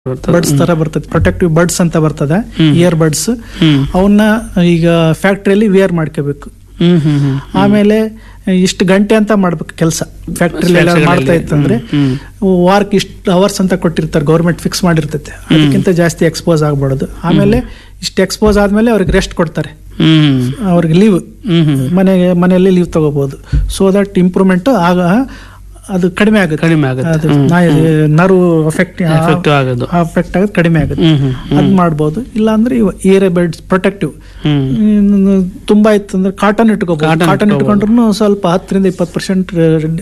Buds ತರ ಬರ್ತದೆ protective buds ಅಂತ ಬರ್ತದೆ ಹ್ಮ್. ಇಯರ್ ಬಡ್ಸ್ ಹ್ಮ್ ಅವನ್ನ ಈಗ ಫ್ಯಾಕ್ಟ್ರಿಯಲ್ಲಿ ವಿಯರ್ ಮಾಡ್ಕೋಬೇಕು ಹ್ಮ್ ಹ್ಮ್ ಹ್ಮ್ ಆಮೇಲೆ ಇಷ್ಟು ಗಂಟೆ ಅಂತ ಮಾಡ್ಬೇಕು ಕೆಲಸ ಫ್ಯಾಕ್ಟ್ರಿಲಿ ಎಲ್ಲ ಮಾಡ್ತಾ ಇತ್ತಂದ್ರೆ ಹ್ಮ್. ವಾರ್ಕ್ ಇಷ್ಟು ಅವರ್ಸ್ ಅಂತ ಕೊಟ್ಟಿರ್ತಾರೆ ಗೌರ್ಮೆಂಟ್ ಫಿಕ್ಸ್ ಮಾಡಿರ್ತೈತೆ ಅದಕ್ಕಿಂತ ಜಾಸ್ತಿ ಎಕ್ಸ್ಪೋಸ್ ಆಗ್ಬಾರ್ದು ಆಮೇಲೆ ಇಷ್ಟು ಎಕ್ಸ್ಪೋಸ್ ಆದ್ಮೇಲೆ ಅವ್ರಿಗೆ ರೆಸ್ಟ್ ಕೊಡ್ತಾರೆ ಹ್ಮ್ ಅವ್ರಿಗೆ ಲೀವ್ ಹ್ಮ್ ಹ್ಮ್ ಮನೆಗೆ ಮನೆಯಲ್ಲಿ ಲೀವ್ ತಗೋಬಹುದು ಸೊ ದಟ್ ಇಂಪ್ರೂವ್ಮೆಂಟ್ ಆಗ ಅದು ಕಡಿಮೆ ಆಗುತ್ತೆ ಕಡಿಮೆ ಆಗುತ್ತೆ. ಅದು ಹ್ಮ್. ನರ್ವ್ ಅಫೆಕ್ಟ್ Effective ಆಗೋದು. ಅಫೆಕ್ಟ್ ಆಗೋದು ಕಡಿಮೆ ಆಗುತ್ತೆ ಹ್ಮ್ ಹ್ಮ್ ಅದ್ ಮಾಡ್ಬೋದು ಇಲ್ಲ ಅಂದ್ರೆ ಏರ್ ಬೆಡ್ಸ್ ಪ್ರೊಟೆಕ್ಟಿವ್ ಹ್ಮ್ ತುಂಬಾ ಇತ್ತು ಅಂದ್ರೆ ಕಾಟನ್ ಇಟ್ಕೋಬಹುದು Cotton ಕಾಟನ್ ಇಟ್ಕೋಬಹುದು. ಇಟ್ಕೊಂಡ್ರು ಸ್ವಲ್ಪ ಹತ್ತರಿಂದ ಇಪ್ಪತ್ತು ಪರ್ಸೆಂಟ್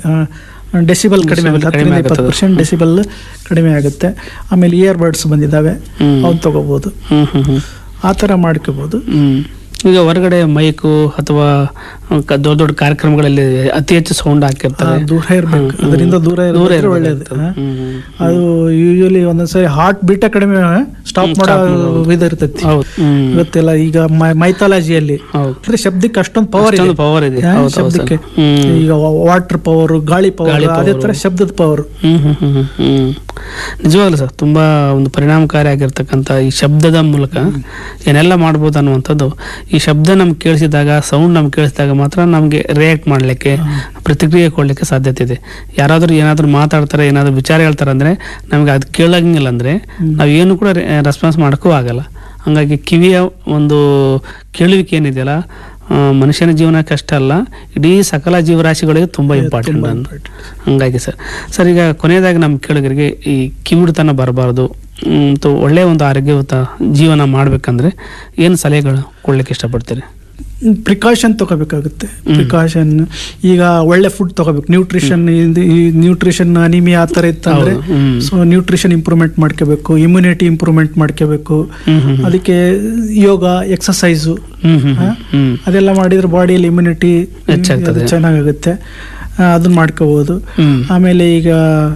ಡೆಸಿಬಲ್ ಕಡಿಮೆ Decibel ಆಗುತ್ತೆ ಕಡಿಮೆ ಹತ್ತರಿಂದ ಇಪ್ಪತ್ತು ಆಗುತ್ತೆ ಪರ್ಸೆಂಟ್ ಡೆಸಿಬಲ್ ಕಡಿಮೆ ಆಗುತ್ತೆ ಆಮೇಲೆ ಇಯರ್ ಬಡ್ಸ್ ಬಂದಿದ್ದಾವೆ ಹ್ಮ್. ಅವ್ನು ತಗೋಬಹುದು ಹ್ಮ್ ಹ್ಮ್ ಹ್ಮ್ ಆ ತರ ಮಾಡ್ಕೋಬಹುದು ಹ್ಮ್ ಈಗ ಹೊರಗಡೆ ಮೈಕು ಅಥವಾ ಕ- ದೊಡ್ಡ ದೊಡ್ಡ ಕಾರ್ಯಕ್ರಮಗಳಲ್ಲಿ ಅತಿ ಹೆಚ್ಚು ಸೌಂಡ್ ಹಾಕಿರ್ತಾರೆ ದೂರ ಇರ್ಬೇಕು ಹ್ಮ್. ಅದರಿಂದ ದೂರ ದೂರ ಇರೋದು ಇರ್ಬೇಕು ಒಳ್ಳೇದು ಅಂತ. ಹಾ. ಹ್ಮ್, ಹ್ಮ್. ಅದು ಯೂಶಲಿ ಒಂದೊಂದ್ಸರಿ ಹಾರ್ಟ್ ಬೀಟ ಕಡಿಮೆ ಸ್ಟಾಪ್ ಹ್ಮ್, ಮಾಡೋ stop ಮಾಡೋದು. ಇದು ಇರ್ತೈತಿ ಹೌದು ಹ್ಮ್. ಗೊತ್ತಿಲ್ಲ ಈಗ ಮೈಥಾಲಜಿಯಲ್ಲಿ ಹೌದು ಅಂದ್ರೆ ಶಬ್ದಕ್ಕೆ ಅಷ್ಟೊಂದು ಪವರ್ ಇದೆ ಅಷ್ಟೊಂದು ಪವರ್ ಇದೆ ಹಾ, ಹೌದು, ಹೌದು ಶಬ್ದಕ್ಕೆ ಸರ್. ಹ್ಮ್. ಈಗ ವಾಟರ್ ಪವರ್ ಗಾಳಿ ಪವರ್ ಗಾಳಿ ಅದೇ power. ತರ ಶಬ್ದದ ಪವರ್ ಹ್ಮ್ ಹ್ಮ್ ಹ್ಮ್ ಹ್ಮ್ ಹ್ಮ್. ನಿಜವಾಗ್ಲೂ ಸರ್ ತುಂಬಾ ಒಂದು ಪರಿಣಾಮಕಾರಿ ಆಗಿರ್ತಕ್ಕಂಥ ಈ ಶಬ್ದದ ಮೂಲಕ ಏನೆಲ್ಲ ಮಾಡ್ಬೋದು ಅನ್ನುವಂಥದ್ದು ಈ ಶಬ್ದ ನಮ್ಗೆ ಕೇಳಿಸಿದಾಗ ಸೌಂಡ್ ನಮ್ಗೆ ಕೇಳಿಸಿದಾಗ ಮಾತ್ರ ನಮಗೆ ರಿಯಾಕ್ಟ್ ಮಾಡ್ಲಿಕ್ಕೆ ಪ್ರತಿಕ್ರಿಯೆ ಕೊಡ್ಲಿಕ್ಕೆ ಸಾಧ್ಯತೆ ಇದೆ ಯಾರಾದ್ರೂ ಏನಾದ್ರೂ ಮಾತಾಡ್ತಾರೆ ಏನಾದ್ರೂ ವಿಚಾರ ಹೇಳ್ತಾರೆ ಅಂದ್ರೆ ನಮ್ಗೆ ಅದು ಕೇಳಂಗಿಲ್ಲ ಅಂದ್ರೆ ನಾವ್ ಏನು ಕೂಡ ರೆಸ್ಪಾನ್ಸ್ ಮಾಡೋಕ್ಕೂ ಆಗಲ್ಲ ಹಂಗಾಗಿ ಕಿವಿಯ ಒಂದು ಕೇಳುವಿಕೆ ಏನಿದೆಯಲ್ಲ ಆ, ಮನುಷ್ಯನ ಜೀವನಕ್ಕೆ ಅಷ್ಟೇ ಅಲ್ಲ ಇಡೀ ಸಕಲ ಜೀವರಾಶಿಗಳಿಗೆ ತುಂಬಾ ಇಂಪಾರ್ಟೆಂಟ್ ಅಂತ ಹಂಗಾಗಿ ಸರ್ ಸರ್ ಈಗ ಕೊನೆಯದಾಗಿ ನಮ್ಮ ಕೇಳುಗರಿಗೆ ಈ ಕಿವಿಡುತನ ಬರಬಾರ್ದು ಮತ್ತು ಒಳ್ಳೆಯ ಒಂದು ಆರೋಗ್ಯಯುತ ಜೀವನ ಮಾಡ್ಬೇಕಂದ್ರೆ ಏನು ಸಲಹೆಗಳು ಕೊಡ್ಲಿಕ್ಕೆ ಇಷ್ಟಪಡ್ತೀರಿ ಪ್ರಿಕಾಷನ್ ತಗೋಬೇಕಾಗುತ್ತೆ ಪ್ರಿಕಾಷನ್ ಈಗ ಒಳ್ಳೆ ಫುಡ್ ತಗೋಬೇಕು ನ್ಯೂಟ್ರಿಷನ್ ನ್ಯೂಟ್ರಿಷನ್ ಅನಿಮಿಯಾ ಆ ಥರ ಇತ್ತಂದ್ರೆ ಹೌದು. ಹ್ಮ್. ಸೊ ನ್ಯೂಟ್ರಿಷನ್ ಇಂಪ್ರೂವ್ಮೆಂಟ್ ಮಾಡ್ಕೋಬೇಕು ಇಮ್ಯುನಿಟಿ ಇಂಪ್ರೂವ್ಮೆಂಟ್ ಮಾಡ್ಕೋಬೇಕು ಹ್ಮ್ ಹ್ಮ್ ಅದಕ್ಕೆ ಯೋಗ ಎಕ್ಸಸೈಸು ಹ್ಮ್ ಹ್ಮ್ ಹಾ? ಹ್ಮ್ ಅದೆಲ್ಲ ಮಾಡಿದ್ರೆ ಬಾಡಿಯಲ್ಲಿ ಇಮ್ಯುನಿಟಿ ಹೆಚ್ಚಾಗ್ತದೆ. ಚೆನ್ನಾಗಾಗುತ್ತೆ ಆ, ಅದನ್ನ ಮಾಡ್ಕೋಬಹುದು ಹ್ಮ್ ಆಮೇಲೆ ಈಗ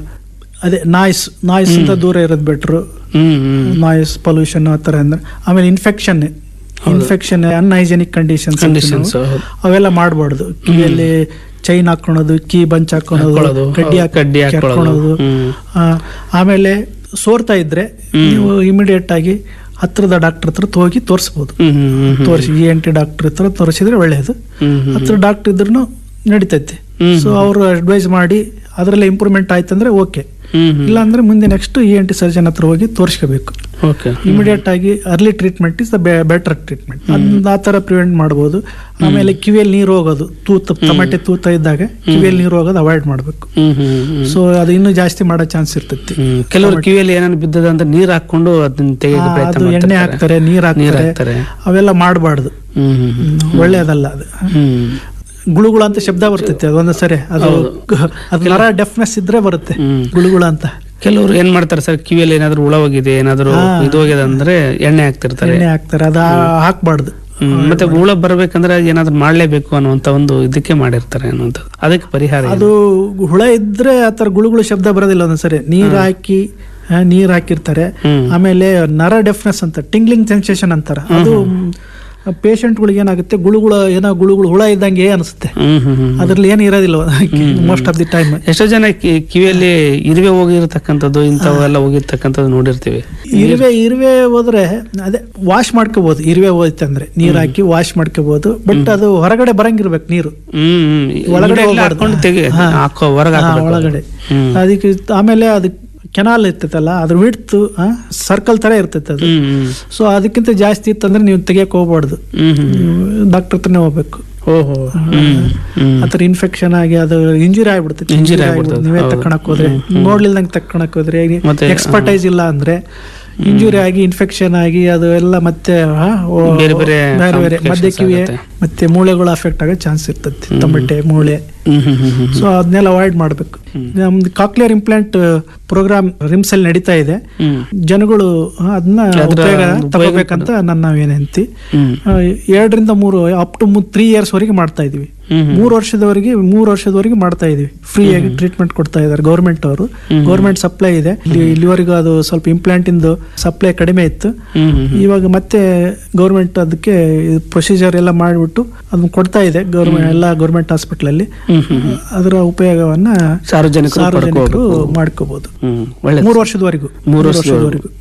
ಅದೇ ನಾಯ್ಸ್ ನಾಯ್ಸ್ ಅಂತ ದೂರ ಇರೋದು ಬೆಟ್ರು ಹ್ಮ್ ಹ್ಮ್ ನಾಯ್ಸ್ ಪೊಲ್ಯೂಷನ್ ಆ ಥರ ಅಂದ್ರೆ ಆಮೇಲೆ infection infection unhygienic conditions conditions ಅವೆಲ್ಲ ಮಾಡಬಾರ್ದು ಕಿವಿಯಲ್ಲಿ ಚೈನ್ ಹಾಕೊಳೋದು ಕೀ ಬಂಚ್ ಹಾಕೊಳೋದು ಹಾಕೊಳ್ಳೋದು, ಕಡ್ಡಿ ಹೌದು, ಕಡ್ಡಿ ಹಾಕೊಳ್ಳೋದು. ಹಾಕೊಳ್ಳೋದು ಹ್ಮ್. ಆಮೇಲೆ ಸೋರ್ತಾ ಇದ್ರೆ ನೀವು ಇಮಿಡಿಯೇಟ್ ಆಗಿ ಹತ್ರದ ಡಾಕ್ಟರ್ ಹತ್ರ ಹೋಗಿ ತೋರಿಸ್ಬೋದು ಹ್ಮ್ ಹ್ಮ್ ಹ್ಮ್ ಹ್ಮ್ ತೋರಿಸಿ ಇ ಎನ್ ಟಿ ಡಾಕ್ಟರ್ ಹತ್ರ ತೋರಿಸಿದ್ರೆ ಒಳ್ಳೆಯದು ಹ್ಮ್ ಹ್ಮ್ ಹತ್ರ ಡಾಕ್ಟರ್ ಇದ್ರೂ ನಡೀತೈತೆ ಹ್ಮ್. ಸೊ ಅವರು ಅಡ್ವೈಸ್ ಮಾಡಿ ಅದರಲ್ಲೇ ಇಂಪ್ರೂವ್ಮೆಂಟ್ ಆಯ್ತಂದ್ರೆ ಓಕೆ ಹ್ಮ್ ಹ್ಮ್ ಇಲ್ಲ ಅಂದ್ರೆ ಮುಂದೆ next E N T surgeon ಹತ್ರ ಹೋಗಿ ತೋರಿಸ್ಕೋಬೇಕು ಓಕೆ ಇಮಿಡಿಯೇಟ್ ಆಗಿ early treatment is the better treatment ಆ ತರ ಪ್ರಿವೆಂಟ್ ಮಾಡಬಹುದು ಆಮೇಲೆ ಕಿವಿಯಲ್ಲಿ ನೀರು ಹೋಗೋದು ತೂತ ಟಮಟೆ ತೂತ ಇದ್ದಾಗ ಕಿವಿಯಲ್ಲಿ ನೀರು ಹೋಗೋದು ಅವಾಯ್ಡ್ ಮಾಡಬೇಕು ಹ್ಮ್ ಹ್ಮ್ ಹ್ಮ್ ಸೊ ಅದು ಇನ್ನೂ ಜಾಸ್ತಿ ಮಾಡೋ ಚಾನ್ಸ್ ಇರ್ತೈತಿ ಹ್ಮ್. ಕೆಲವರು ಕಿವಿಯಲ್ಲಿ ಏನಾದ್ರು ಬಿದ್ದದ ಅಂತ ನೀರ್ ಹಾಕೊಂಡು ಅದನ್ನ ತೆಗೆಯಕ್ಕೆ ಆ, ಪ್ರಯತ್ನ ಅದು ಎಣ್ಣೆ ಮಾಡ್ತಿರ್ತಾರೆ. ಹಾಕ್ತಾರೆ ನೀರ್ ನೀರ್ ಹಾಕ್ತಾರೆ ಹಾಕ್ತಾರೆ ಅವೆಲ್ಲ ಮಾಡಬಾರ್ದು ಹ್ಮ್ ಹ್ಮ್ ಹ್ಮ್ ಒಳ್ಳೇದಲ್ಲ ಅದು ಹ್ಮ್ ಗುಳುಗುಳ ಅಂತ ಶಬ್ದ ಬರ್ತೈತೆ ಅದೊಂದು ಸರಿ ಅದು ಅದು ನರ ಡೆಫ್ನೆಸ್ ಇದ್ರೆ ಬರುತ್ತೆ ಹ್ಮ್. ಗುಳುಗುಳ ಅಂತ ಕೆಲವರು ಏನ್ ಮಾಡ್ತಾರೆ ಸರ್ ಕಿವಿಯಲ್ಲಿ ಏನಾದ್ರು ಹುಳ ಹೋಗಿದೆ ಏನಾದ್ರು ಹಾ. ಇದು ಹೋಗಿದೆ ಅಂದ್ರೆ ಎಣ್ಣೆ ಹಾಕ್ತಿರ್ತಾರೆ ಎಣ್ಣೆ ಹಾಕ್ತಾರೆ ಅದು ಹಾಕ್ಬಾರ್ದು ಹ್ಮ್. ಮತ್ತೆ ಹುಳ ಬರ್ಬೇಕಂದ್ರೆ ಏನಾದ್ರು ಮಾಡ್ಲೇಬೇಕು ಅನ್ನುವಂತ ಒಂದು ಇದಕ್ಕೆ ಮಾಡಿರ್ತಾರೆ ಅನ್ನುವಂಥದ್ದು ಅದಕ್ಕೆ ಪರಿಹಾರ ಏನು? ಅದು ಹುಳ ಇದ್ರೆ ಆ ಥರ ಗುಳುಗುಳು ಶಬ್ದ ಬರೋದಿಲ್ಲ ಒಂದೊಂದ್ಸರಿ ನೀರ್ ಹಾಕಿ ಆ, ನೀರ್ ಹಾಕಿರ್ತಾರೆ ಹ್ಮ್. ಆಮೇಲೆ ನರ ಡೆಫ್ನೆಸ್ ಅಂತ ಟಿಂಗ್ಲಿಂಗ್ ಸೆನ್ಸೇಷನ್ ಅಂತಾರ ಅದು ಪೇಷಂಟ್ಗಳಿಗೆ ಏನಾಗುತ್ತೆ ಗುಳುಗುಳ ಏನೋ ಗುಳುಗುಳು ಹುಳ ಇದ್ದಂಗೆ ಅನಿಸುತ್ತೆ ಹ್ಮ್ ಹ್ಮ್ ಹ್ಮ್ ಅದ್ರಲ್ಲಿ ಏನು ಇರೋದಿಲ್ಲ ಮೋಸ್ಟ್ ಆಫ್ ದಿ ಟೈಮ್ ಎಷ್ಟೋ ಜನ ಕಿ- ಕಿವಿಯಲ್ಲಿ ಇರುವೆ ಹೋಗಿರ್ತಕ್ಕಂಥದ್ದು ಇಂಥವೆಲ್ಲ ಹೋಗಿರ್ತಕ್ಕಂಥದ್ದು ನೋಡಿರ್ತೀವಿ ಇರುವೆ ಇರುವೆ ಹೋದ್ರೆ ಅದೇ ವಾಶ್ ಮಾಡ್ಕೋಬಹುದು ಇರುವೆ ಹೋಯ್ತು ಅಂದ್ರೆ ನೀರ್ ಹಾಕಿ ವಾಶ್ ಮಾಡ್ಕೋಬಹುದು ಬಟ್ ಅದು ಹೊರಗಡೆ ಬರಂಗಿರ್ಬೇಕು ನೀರು ಹ್ಮ್ ಹ್ಮ್ ಒಳಗಡೆ ಇಮಿಡಿಯೇಟ್ಲಿ ಹೋಗ್ಬಾರ್ದು. ಹಾಕೊಂಡು ತೆಗಿ ಹಾ. ಹಾಕೋ ಹೊರಗೆ ಹಾ, ಹಾಕ್ಬೇಕು. ಒಳಗಡೆ ಹ್ಮ್ ಅದಕ್ಕೆ ಆಮೇಲೆ ಅದು ಕೆನಾಲ್ ಇರ್ತೈತಲ್ಲ ಅದ್ರ ವಿಡ್ತು ಸರ್ಕಲ್ ತರ ಇರ್ತೈತೆ ಅದು ಹ್ಮ್ ಹ್ಮ್ ಸೊ ಅದಕ್ಕಿಂತ ಜಾಸ್ತಿ ಇತ್ತಂದ್ರೆ ನೀವು ತೆಗಿಯಕ್ ಹೋಗ್ಬಾರ್ದು ಹ್ಮ್ ಹ್ಮ್ ಡಾಕ್ಟರ್ ಹತ್ರನೇ ಹೋಗ್ಬೇಕು ಓಹೋ ಹ್ಮ್ ಹ್ಮ್ ಆ ಥರ ಇನ್ಫೆಕ್ಷನ್ ಆಗಿ ಅದು ಇಂಜುರಿ ಆಗ್ಬಿಡ್ತೈತೆ Injury Injury ಆಗ್ಬಿಡ್ತದೆ, ಆಗ್ಬಿಡ್ತದೆ. ನೀವೇ ಹೌದು. ತಕೊಳಕ್ ಹೋದ್ರೆ ನೋಡ್ಲಿಲ್ದಂಗೆ ತಕೊಳಕ್ ಹೋದ್ರೆ ಮತ್ತೆ, ಎಕ್ಸ್ಪರ್ಟೈಸ್ ಇಲ್ಲ ಅಂದ್ರೆ ಇಂಜುರಿ ಆಗಿ ಇನ್ಫೆಕ್ಷನ್ ಆಗಿ ಅದು ಎಲ್ಲ ಮತ್ತೆ ಆ, ಓ, ಬೇರೆ ಬೇರೆ ಬೇರೆ ಬೇರೆ ಮಧ್ಯ complications ಕಿವಿ ಆಗುತ್ತೆ. ಮತ್ತೆ ಮೂಳೆಗಳು ಅಫೆಕ್ಟ್ ಆಗೋ ಚಾನ್ಸ್ ಇರ್ತೈತಿ ತಮಟೆ ಮೂಳೆ ಹ್ಮ್ ಹ್ಮ್ ಹ್ಮ್ ಹ್ಮ್ ಸೊ ಅದನ್ನೆಲ್ಲ ಅವಾಯ್ಡ್ ಮಾಡಬೇಕು ನಮ್ದು ಕಾಕ್ಲಿಯರ್ ಇಂಪ್ಲಾಂಟ್ ಪ್ರೋಗ್ರಾಮ್ ರಿಮ್ಸ್ ಅಲ್ಲಿ ನಡೀತಾ ಇದೆ ಹ್ಮ್ ಜನಗಳು ಆ, ಅದನ್ನ ಅದ್ರ ಉಪಯೋಗ ಒಂದು ಉಪಯೋಗ ತಗೋಬೇಕಂತ ನನ್ನ ವಿನಂತಿ ಹ್ಮ್ ಆ, ಎರಡರಿಂದ ಮೂರು ಅಪ್ ಟು ತ್ರೀ ಇಯರ್ಸ್ ವರೆಗೆ ಮಾಡ್ತಾ ಇದೀವಿ ಹ್ಮ್ ಹ್ಮ್ ಮೂರು ವರ್ಷದವರೆಗೆ ಮೂರು ವರ್ಷದವರೆಗೆ ಮಾಡ್ತಾ ಇದೀವಿ ಫ್ರೀ ಆಗಿ ಟ್ರೀಟ್ಮೆಂಟ್ ಕೊಡ್ತಾ ಇದ್ದಾರೆ ಗೌರ್ಮೆಂಟ್ ಅವರು ಗೌರ್ಮೆಂಟ್ ಸಪ್ಲೈ ಇದೆ ಇಲ್ಲಿ ಇಲ್ಲಿವರೆಗೂ ಅದು ಸ್ವಲ್ಪ ಇಂಪ್ಲಾಂಟ್ ಇಂದು ಸಪ್ಲೈ ಕಡಿಮೆ ಇತ್ತು ಹ್ಮ್ ಹ್ಮ್ ಇವಾಗ ಮತ್ತೆ ಗೌರ್ಮೆಂಟ್ ಅದಕ್ಕೆ ಪ್ರೊಸೀಜರ್ ಎಲ್ಲ ಮಾಡಿಬಿಟ್ಟು ಅದನ್ನ ಕೊಡ್ತಾ ಇದೆ ಗೌರ್ಮೆಂಟ್ ಎಲ್ಲ ಗೌರ್ಮೆಂಟ್ ಹಾಸ್ಪಿಟಲ್ ಅಲ್ಲಿ ಹ್ಮ್ ಹ್ಮ್ ಹ್ಮ್ ಅದರ ಉಪಯೋಗವನ್ನ ಸಾರ್ವಜನಿಕರು ಸಾರ್ವಜನಿಕರು ಪಡ್ಕೋಬೇಕು. ಮಾಡ್ಕೋಬಹುದು ಹ್ಮ್ ಒಳ್ಳೆ ಮೂರು ವರ್ಷದವರೆಗೂ ಮೂರು ವರ್ಷದವರೆಗೂ. ವರ್ಷದವರೆಗೂ